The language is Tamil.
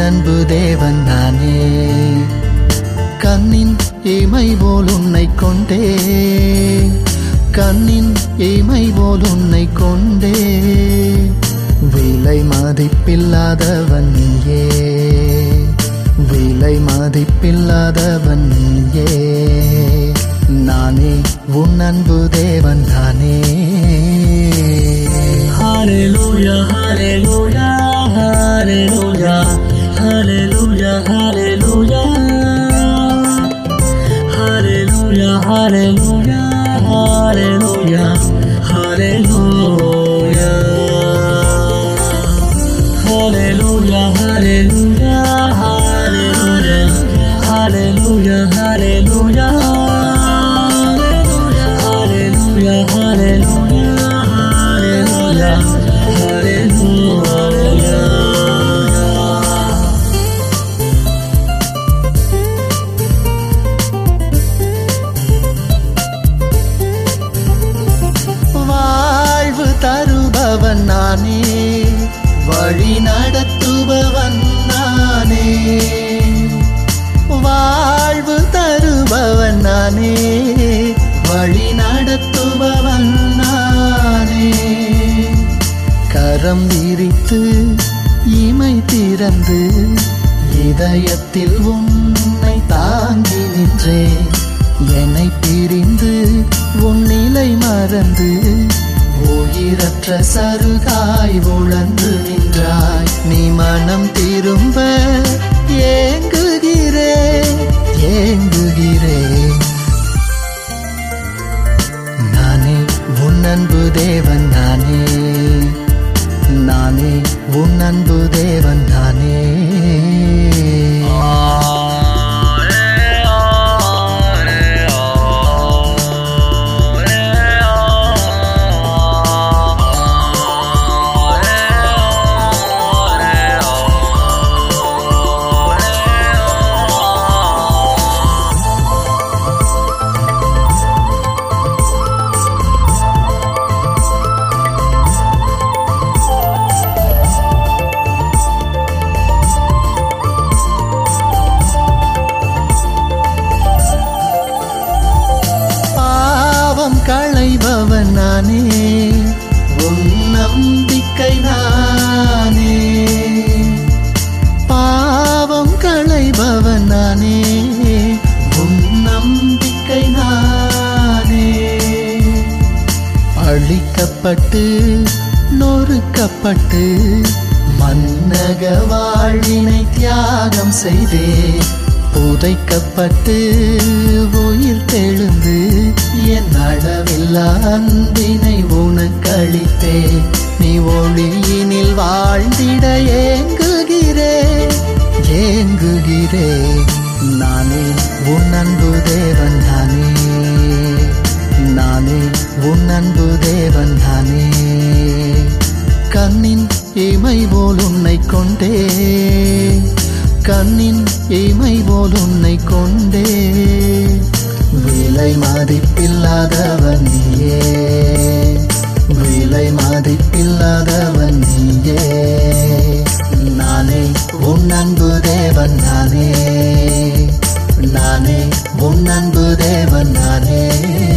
அன்பு தேவன் நானே கண்ணின் இமை போல் உன்னை கொண்டே கண்ணின் இமை போல் உன்னை கொண்டே விலை மதிப்பில்லாதவன் நீயே விலை மதிப்பில்லாதவன் நீயே நானே உன் அன்பு தேவன் தானே Hallelujah, hallelujah, hallelujah, hallelujah, hallelujah. Hallelujah, hallelujah, hallelujah, hallelujah. Hallelujah, hallelujah, hallelujah, hallelujah, hallelujah. Hallelujah, hallelujah, hallelujah, hallelujah. வாழ்வு தருபவன் நானே வழி நடத்துபவன் நானே வாழ்வு தருபவன் நானே வழி நடத்துபவன் நானே கரம் விரித்து இமை திறந்து இதயத்தில் உன்னை தாங்கி நின்றேன் என்னை பிரிந்து உன் நிலை மறந்து உயிரற்ற சருகாய் உழந்து நின்றாய் நீ மனம் திரும்ப ஏங்குகிறேன் ஏங்குகிறேன் நானே உன் அன்பு தேவன் நானே நானே உன் அன்பு தேவன் நானே பாவம் களைபவன் நானே உன் நம்பிக்கை நானே பாவம் களைபவன் நானே உன் நம்பிக்கை நானே அழிக்கப்பட்டு நொறுக்கப்பட்டு மன்னக வாழ்வினை தியாகம் செய்தே புதைக்கப்பட்டு உயிர் தெழுந்து என் அளவில்லா அன்பினை உனக்களித்தே நீ ஒளியினில் வாழ்ந்திட ஏங்குகிறேன் ஏங்குகிறேன் நானே உன் அன்பு தேவன் தானே நானே உன் அன்பு தேவன் தானே கண்ணின் இமை போல் உன்னை கொண்டே கண்ணின் இமை போல் உன்னை கொண்டே விலை மதிப்பில்லாதவன் நீயே விலை மதிப்பில்லாதவன் நீயே நானே உன் அன்பு தேவன் நானே நானே உன் அன்பு தேவன் நானே